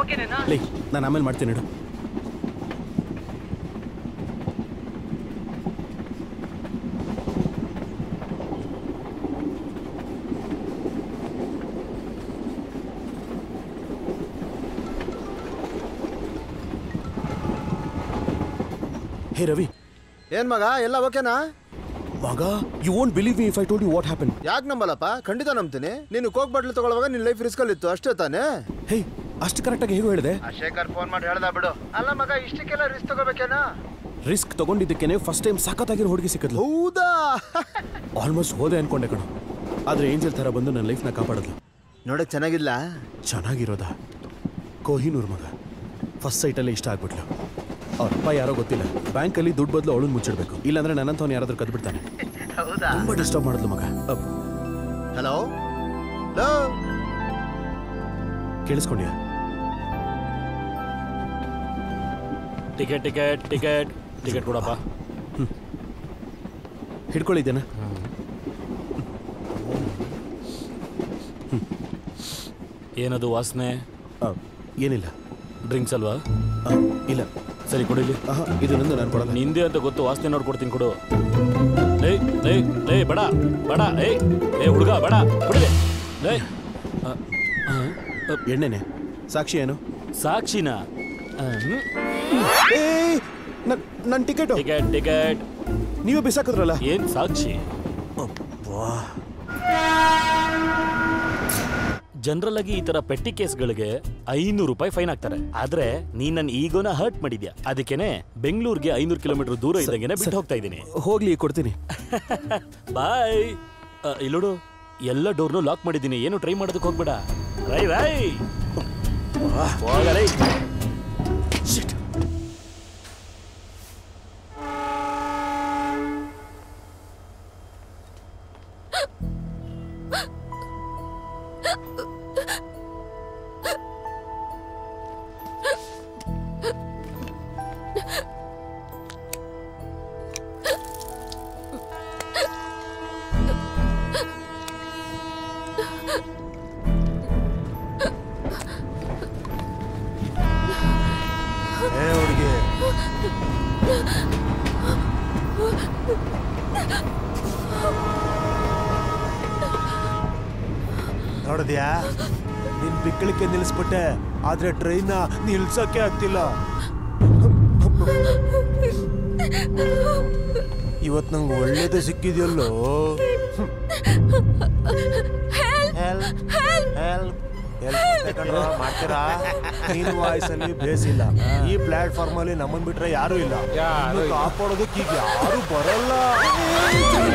ಓಕೆನೇನಾ ಲೇ ನಾನು ಆಮೇಲೆ ಮಾಡ್ತೀನಿ ಇಡು ಹೇ ರವಿ ಏನ್ ಮಗ ಎಲ್ಲ ಓಕೆನಾ ಮಗ you won't believe me if I told you what happen ಯಾಕೆ ನಂಬಲ್ಲಪ್ಪ ಖಂಡಿತ ನಂಬ್ತೀನಿ ನೀನು ಕೋಕ್ ಬಾಟ್ಲು ತಗೊಳ್ಳುವಾಗ ನಿನ್ ಲೈಫ್ ರಿಸ್ಕ್ ಇತ್ತು ಅಷ್ಟೇ ತಾನೇ ಹೇ ಅಷ್ಟು ಕರೆಕ್ಟಾಗಿ ಹೇಗೂ ಹೇಳಿದೆ ಶೇಖರ್ ಫೋನ್ ಮಾಡಿ ಹೇಳ್ದ ಬಿಡು ಅಲ್ಲ ಮಗ ಇಷ್ಟಕ್ಕೆಲ್ಲ ರಿಸ್ಕ್ ತಗೋಬೇಕೇನಾ ರಿಸ್ಕ್ ತಗೊಂಡಿದ್ದಕ್ಕೇನೆ ಫಸ್ಟ್ ಟೈಮ್ ಸಖತ್ತಾಗಿರೋ ಹುಡುಗಿ ಸಿಕ್ಕಿದ್ಲು ಹೌದಾ ಆಲ್ಮೋಸ್ಟ್ ಹೋದೆ ಅನ್ಕೊಂಡೆ ಕಣು ಆದ್ರೆ ಏಂಜಲ್ ಥರ ಬಂದು ನನ್ನ ಲೈಫ್ನ ಕಾಪಾಡಿದ್ಲು ನೋಡಕ್ ಚೆನ್ನಾಗಿಲ್ಲ ಚೆನ್ನಾಗಿರೋದ ಕೊಹಿನೂರ್ ಮಗ ಫಸ್ಟ್ ಸೈಟಲ್ಲೇ ಇಷ್ಟ ಆಗ್ಬಿಟ್ಲು ಅವ್ರ ಅಪ್ಪ ಯಾರೋ ಗೊತ್ತಿಲ್ಲ ಬ್ಯಾಂಕಲ್ಲಿ ದುಡ್ಡು ಬದಲು ಅವಳನ್ನ ಮುಚ್ಚಿಡ್ಬೇಕು ಇಲ್ಲಾಂದ್ರೆ ನನ್ನಂತವ್ನು ಯಾರಾದ್ರೂ ಕದ್ಬಿಡ್ತಾನೆ ತುಂಬಾ ಡಿಸ್ಟರ್ಬ್ ಮಾಡಿದ್ಲು ಮಗ ಅಪ್, ಹಲೋ ಹಲೋ ಕೇಳಿಸ್ಕೊಂಡ್ಯಾ ಟಿಕೆಟ್ ಟಿಕೆಟ್ ಟಿಕೆಟ್ ಟಿಕೆಟ್ ಕೊಡಪ್ಪ ಹಿಡ್ಕೊಳ್ಳಿದ್ದೇನೆ ಏನದು ವಾಸನೆ ಏನಿಲ್ಲ ಡ್ರಿಂಕ್ಸ್ ಅಲ್ವಾ ಆ, ಇಲ್ಲ ಸರಿ ಕೊಡಿಲಿ ಆಹಾ, ಇದು ನಂದು ನಾನು ಕೊಡಲ್ಲ ನಿಂದೆ ಅಂತ ಗೊತ್ತು ವಾಸನೆ ನೋಡ್ಕೊಡ್ತೀನಿ ಕೊಡು ಏಯ್ ಏಯ್ ಏಯ್ ಬಡ ಬಡ ಏಯ್ ಏ ಹುಡುಗ ಬಡ ಕುಡಿಲೆ ಏಯ್ ಅ, ಅ, ಅ, ಎಣ್ಣೆನೆ ಸಾಕ್ಷಿ ಏನು ಸಾಕ್ಷಿನ ಅ, ಹ್ಮ್. ಏ ನನ್ನ ಟಿಕೆಟು ಟಿಕೆಟ್ ಟಿಕೆಟ್ ನೀವೇ ಬಿಸಾಕಿದ್ರಲ್ಲ ಏನ್ ಸಾಕ್ಷಿ ಜನರಲ್ ಆಗಿ ಈ ತರ ಪೆಟ್ಟಿ ಕೇಸ್ಗಳಿಗೆ ಐನೂರು ರೂಪಾಯಿ ಫೈನ್ ಹಾಕ್ತಾರೆ ಆದ್ರೆ ನೀನ್ ನನ್ನ ಈಗೋನ ಹರ್ಟ್ ಮಾಡಿದ್ಯಾ ಅದಕ್ಕೇನೆ ಬೆಂಗಳೂರಿಗೆ ಐನೂರು ಕಿಲೋಮೀಟರ್ ದೂರ ಇದ್ದಂಗೆನೆ ಬಿಟ್ಟು ಹೋಗ್ತಾ ಇದ್ದೀನಿ ಹೋಗ್ಲಿ ಕೊಡ್ತೀನಿ ಬಾಯ್ ಇಲ್ಲೋಡು ಎಲ್ಲ ಡೋರ್ನು ಲಾಕ್ ಮಾಡಿದ್ದೀನಿ ಏನು ಟ್ರೈ ಮಾಡೋದಕ್ಕೆ ಹೋಗ್ಬೇಡ ರೈ ರೈ ಹೋಗಲೇ ಏ ಹುಡುಗಿ ನೋಡಿದ್ಯಾ ನಿನ್ ಬಿಕ್ಕಳಿಕೆ ನಿಲ್ಲಿಸ್ಬಿಟ್ಟೆ ಆದ್ರೆ ಟ್ರೈನ್ನ ನಿಲ್ಸಕ್ಕೆ ಆಗ್ತಿಲ್ಲ ಇವತ್ ನಂಗೆ ಒಳ್ಳೇದೇ ಸಿಕ್ಕಿದ್ಯಲ್ಲೋ ಹೆಲ್ಪ್ ಹೆಲ್ಪ್ ಮಾಡ್ತೀರಾ ನಿನ್ ವಾಯ್ಸಲ್ಲಿ ಬೇಸಿಲ್ಲ ಈ ಪ್ಲಾಟ್ಫಾರ್ಮ್ ಅಲ್ಲಿ ನಮ್ಮನ್ ಬಿಟ್ರೆ ಯಾರು ಇಲ್ಲ ಇನ್ನು ಕಾಪಾಡೋದಕ್ಕೆ ಈಗ ಯಾರು ಬರಲ್ಲ